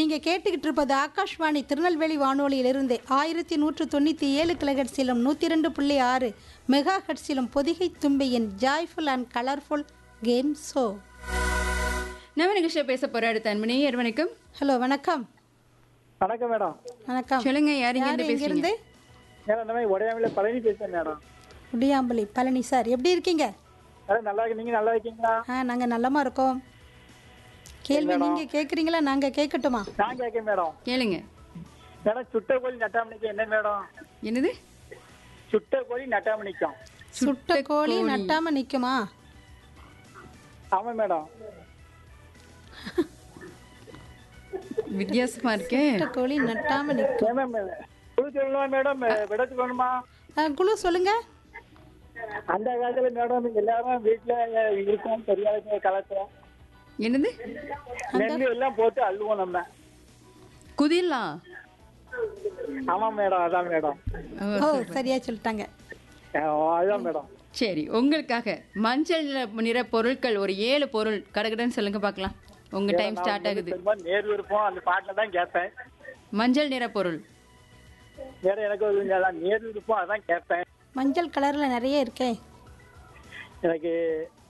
நீங்க கேட்டுக்கிட்டு இருப்பது ஆகாஷ்வாணி திருநெல்வேலி வானொலியிலிருந்து ஆயிரத்தி நூற்று தொண்ணூற்றி ஏழு கிலகட்சிலும் நூற்றி ரெண்டு புள்ளி ஆறு மெகா ஹெட்ஸிலும் பொதிகை தும்பியின் joyful and colourful game show நம்ம நிகழ்ச்சியில் பேச போற அடுத்த அன்பனே வணக்கம் ஹலோ வணக்கம் வணக்கம் மேடம் வணக்கம் சொல்லுங்க யார் இங்க யார் இருந்து இங்கிருந்து பேசுறீங்க மேடம் இந்த மாதிரி உடையாமல பழனி பேசுறேன் மேடம் உடியாம்பலி பழனி சார் எப்படி இருக்கீங்க மேடம் நல்லா இருக்கு நீங்க நல்லா இருக்கீங்களா ஆ நாங்கள் நல்லமா இருக்கோம் கேள்வி நீங்கள் கேட்குறீங்களா நாங்கள் கேட்கட்டுமா நான் கேட்கேன் மேடம் கேளுங்க மேடம் சுட்ட கோழி நட்டாமணிக்கு என்ன மேடம் என்னது சுட்ட கோழி நட்டாமணிக்கும் சுட்ட கோழி நட்டாம நிக்குமா ஆமா மேடம் வித்தியாசமா இருக்கே சுட்ட கோழி நட்டாம நிக்கும் ஏன் மேம் குழு சொல்லணுமா மேடம் விட சொல்லணுமா ஆ, குழு சொல்லுங்க அந்த காலத்துல மேடம் எல்லாரும் வீட்டுல இருக்கும் தெரியாத கலத்தை என்னது நெல்லு எல்லாம் போட்டு அள்ளுவோம் நம்ம குதிரலாம் ஆமா மேடம் அதான் மேடம் ஓ சரியா சொல்லிட்டாங்க அதுதான் மேடம் சரி உங்களுக்காக மஞ்சள் நிற நிற பொருட்கள் ஒரு ஏழு பொருள் கடகடன்னு சொல்லுங்க பார்க்கலாம் உங்க டைம் ஸ்டார்ட் ஆகுது பெரும்பாலும் நேர் விருப்பம் அந்த பாட்டில் தான் கேட்பேன் மஞ்சள் நிற பொருள் வேற எனக்கு ஒரு அதான் நேர் விருப்பம் அதான் கேட்பேன் மஞ்சள் கலர்ல நிறைய இருக்கே எனக்கு